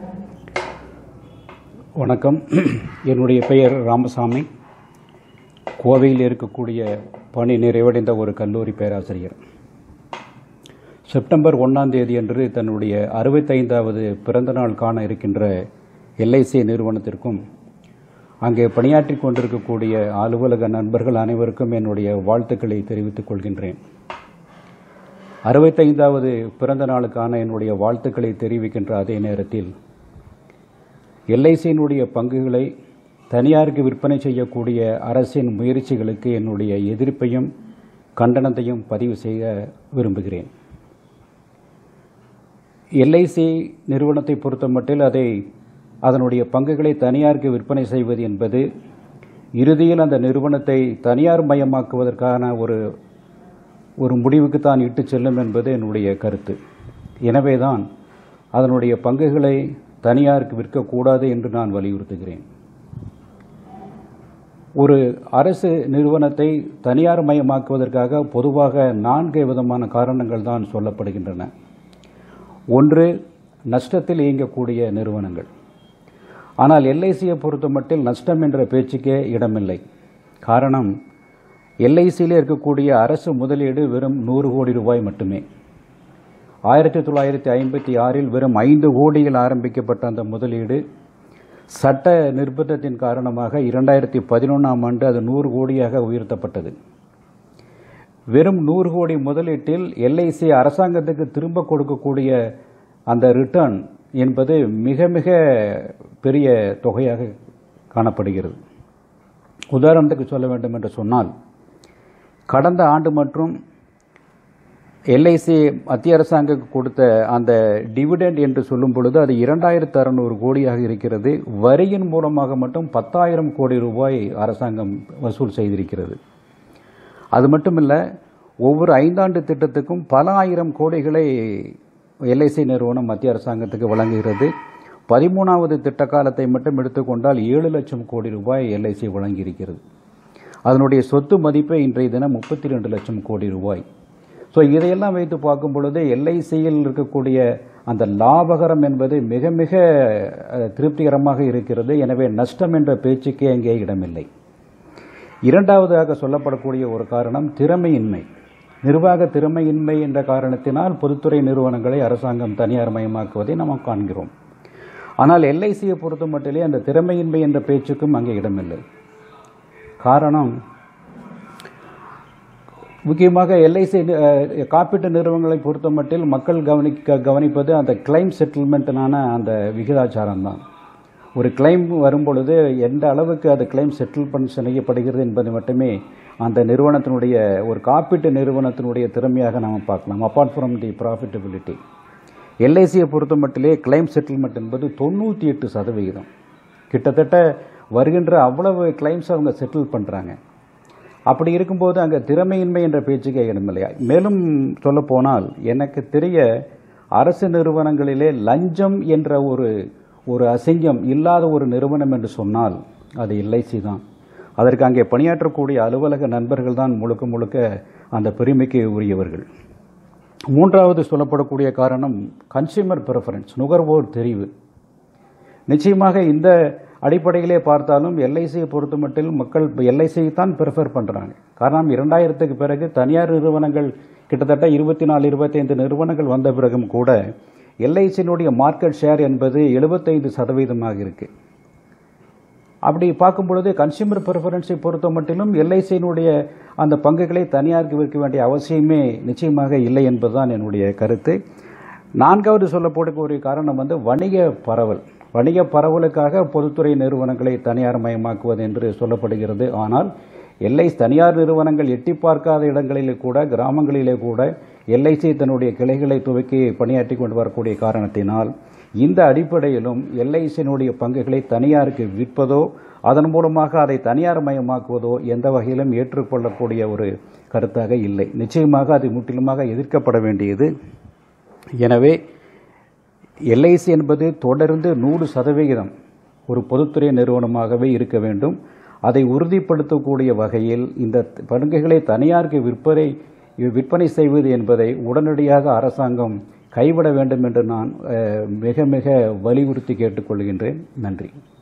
வணக்கம் என்னுடைய பெயர் ராமசாமி கோவையில் இருக்கக்கூடிய பணி நிறைவடைந்த ஒரு கல்லூரி பேராசிரியர் செப்டம்பர் ஒன்றாம் தேதி அன்று தன்னுடைய அறுபத்தைந்தாவது பிறந்த நாள் காண இருக்கின்ற எல்ஐசி நிறுவனத்திற்கும் அங்கே பணியாற்றி கொண்டிருக்கக்கூடிய அலுவலக நண்பர்கள் அனைவருக்கும் என்னுடைய வாழ்த்துக்களை தெரிவித்துக் கொள்கின்றேன் அறுபத்தைந்தாவது பிறந்த நாளுக்கான என்னுடைய வாழ்த்துக்களை தெரிவிக்கின்ற அதே நேரத்தில் எல்ஐசியினுடைய பங்குகளை தனியாருக்கு விற்பனை செய்யக்கூடிய அரசின் முயற்சிகளுக்கு என்னுடைய எதிர்ப்பையும் கண்டனத்தையும் பதிவு செய்ய விரும்புகிறேன் எல்ஐசி நிறுவனத்தை பொறுத்தமட்டில் அதை அதனுடைய பங்குகளை தனியாருக்கு விற்பனை செய்வது என்பது இறுதியில் அந்த நிறுவனத்தை தனியார் மயமாக்குவதற்கான ஒரு ஒரு முடிவுக்கு தான் இட்டு செல்லும் என்பது என்னுடைய கருத்து எனவேதான் அதனுடைய பங்குகளை தனியாருக்கு விற்கக்கூடாது என்று நான் வலியுறுத்துகிறேன் ஒரு அரசு நிறுவனத்தை தனியார் மயமாக்குவதற்காக பொதுவாக நான்கு விதமான காரணங்கள் தான் சொல்லப்படுகின்றன ஒன்று நஷ்டத்தில் இயங்கக்கூடிய நிறுவனங்கள் ஆனால் எல்ஐசியை பொறுத்தமட்டில் நஷ்டம் என்ற பேச்சுக்கே இடமில்லை காரணம் எல்ஐசியில் இருக்கக்கூடிய அரசு முதலீடு வெறும் நூறு கோடி ரூபாய் மட்டுமே ஆயிரத்தி தொள்ளாயிரத்தி ஐம்பத்தி ஆறில் வெறும் ஐந்து கோடியில் ஆரம்பிக்கப்பட்ட அந்த முதலீடு சட்ட நிர்பந்தத்தின் காரணமாக இரண்டாயிரத்தி பதினொன்றாம் ஆண்டு அது நூறு கோடியாக உயர்த்தப்பட்டது வெறும் நூறு கோடி முதலீட்டில் எல்ஐசி அரசாங்கத்துக்கு திரும்ப கொடுக்கக்கூடிய அந்த ரிட்டர்ன் என்பது மிக மிக பெரிய தொகையாக காணப்படுகிறது உதாரணத்துக்கு சொல்ல வேண்டும் என்று சொன்னால் கடந்த ஆண்டு மற்றும் எல்ஐசி மத்திய அரசாங்கம் கொடுத்த அந்த டிவிடெண்ட் என்று சொல்லும் பொழுது அது இரண்டாயிரத்து அறுநூறு கோடியாக இருக்கிறது வரியின் மூலமாக மட்டும் பத்தாயிரம் கோடி ரூபாய் அரசாங்கம் வசூல் செய்திருக்கிறது அது மட்டுமல்ல ஒவ்வொரு ஐந்தாண்டு திட்டத்துக்கும் பல ஆயிரம் கோடிகளை எல்ஐசி நிறுவனம் மத்திய அரசாங்கத்துக்கு வழங்குகிறது பதிமூணாவது திட்ட காலத்தை மட்டும் எடுத்துக்கொண்டால் ஏழு லட்சம் கோடி ரூபாய் எல்ஐசி வழங்கியிருக்கிறது அதனுடைய சொத்து மதிப்பே இன்றைய தினம் முப்பத்தி ரெண்டு லட்சம் கோடி ரூபாய் ஸோ இதையெல்லாம் வைத்து பார்க்கும் பொழுது எல்ஐசியில் இருக்கக்கூடிய அந்த லாபகரம் என்பது மிக மிக திருப்திகரமாக இருக்கிறது எனவே நஷ்டம் என்ற பேச்சுக்கே அங்கே இடமில்லை இரண்டாவதாக சொல்லப்படக்கூடிய ஒரு காரணம் திறமையின்மை நிர்வாக திறமையின்மை என்ற காரணத்தினால் பொதுத்துறை நிறுவனங்களை அரசாங்கம் தனியார் மயமாக்குவதை நாம் காண்கிறோம் ஆனால் எல்ஐசியை பொறுத்த மட்டிலே அந்த திறமையின்மை என்ற பேச்சுக்கும் அங்கே இடமில்லை காரணம் முக்கியமாக எல்ஐசி காப்பீட்டு நிறுவனங்களை பொறுத்த மட்டில் மக்கள் கவனிக்க கவனிப்பது அந்த கிளைம் செட்டில்மெண்ட்டினான அந்த விகிதாச்சாரம் தான் ஒரு கிளைம் வரும்பொழுது எந்த அளவுக்கு அது கிளைம் செட்டில்மெண்ட் செய்யப்படுகிறது என்பது மட்டுமே அந்த நிறுவனத்தினுடைய ஒரு காப்பீட்டு நிறுவனத்தினுடைய திறமையாக நாம் பார்க்கலாம் அப்பார்ட் ஃப்ரம் தி ப்ராஃபிட்டபிலிட்டி எல்ஐசியை பொறுத்த மட்டிலே கிளைம் செட்டில்மெண்ட் என்பது தொண்ணூற்றி எட்டு சதவிகிதம் கிட்டத்தட்ட வருகின்ற அவ்வளவு கிளைம்ஸ் அவங்க செட்டில் பண்ணுறாங்க அப்படி இருக்கும்போது அங்கே திறமையின்மை என்ற பேச்சுக்கே இடமில்லையா மேலும் சொல்லப்போனால் எனக்கு தெரிய அரசு நிறுவனங்களிலே லஞ்சம் என்ற ஒரு ஒரு அசிங்கம் இல்லாத ஒரு நிறுவனம் என்று சொன்னால் அது எல்ஐசி தான் அதற்கு அங்கே பணியாற்றக்கூடிய அலுவலக நண்பர்கள் தான் முழுக்க முழுக்க அந்த பெருமைக்கு உரியவர்கள் மூன்றாவது சொல்லப்படக்கூடிய காரணம் கன்சியூமர் ப்ரிஃபரன்ஸ் நுகர்வோர் தெரிவு நிச்சயமாக இந்த அடிப்படையிலே பார்த்தாலும் எல்ஐசியை பொறுத்த மட்டில் மக்கள் எல்ஐசியை தான் ப்ரிஃபர் பண்ணுறாங்க காரணம் இரண்டாயிரத்துக்கு பிறகு தனியார் நிறுவனங்கள் கிட்டத்தட்ட இருபத்தி நாலு இருபத்தைந்து நிறுவனங்கள் வந்த பிறகும் கூட எல்ஐசியினுடைய மார்க்கெட் ஷேர் என்பது எழுபத்தைந்து சதவீதமாக இருக்கு அப்படி பார்க்கும் பொழுது கன்சியூமர் ப்ரிஃபரன்ஸை பொறுத்த மட்டிலும் எல்ஐசியினுடைய அந்த பங்குகளை தனியாருக்கு விற்க வேண்டிய அவசியமே நிச்சயமாக இல்லை என்பதுதான் என்னுடைய கருத்து நான்காவது சொல்லப்படக்கூடிய காரணம் வந்து வணிக பரவல் வணிக பரவலுக்காக பொதுத்துறை நிறுவனங்களை தனியார் மயமாக்குவது என்று சொல்லப்படுகிறது ஆனால் எல்ஐ தனியார் நிறுவனங்கள் எட்டி பார்க்காத இடங்களிலே கூட கிராமங்களிலே கூட எல்ஐசி தன்னுடைய கிளைகளை துவக்கி பணியாற்றி கொண்டு வரக்கூடிய காரணத்தினால் இந்த அடிப்படையிலும் எல்ஐசியினுடைய பங்குகளை தனியாருக்கு விற்பதோ அதன் மூலமாக அதை தனியார் மயமாக்குவதோ எந்த வகையிலும் ஏற்றுக்கொள்ளக்கூடிய ஒரு கருத்தாக இல்லை நிச்சயமாக அது முற்றிலுமாக எதிர்க்கப்பட வேண்டியது எனவே எல்ஐசி என்பது தொடர்ந்து நூறு சதவிகிதம் ஒரு பொதுத்துறை நிறுவனமாகவே இருக்க வேண்டும் அதை உறுதிப்படுத்தக்கூடிய வகையில் இந்த பங்குகளை தனியாருக்கு விற்பனை விற்பனை செய்வது என்பதை உடனடியாக அரசாங்கம் கைவிட வேண்டும் என்று நான் அஹ், மிக மிக வலியுறுத்தி கேட்டுக்கொள்கின்றேன் நன்றி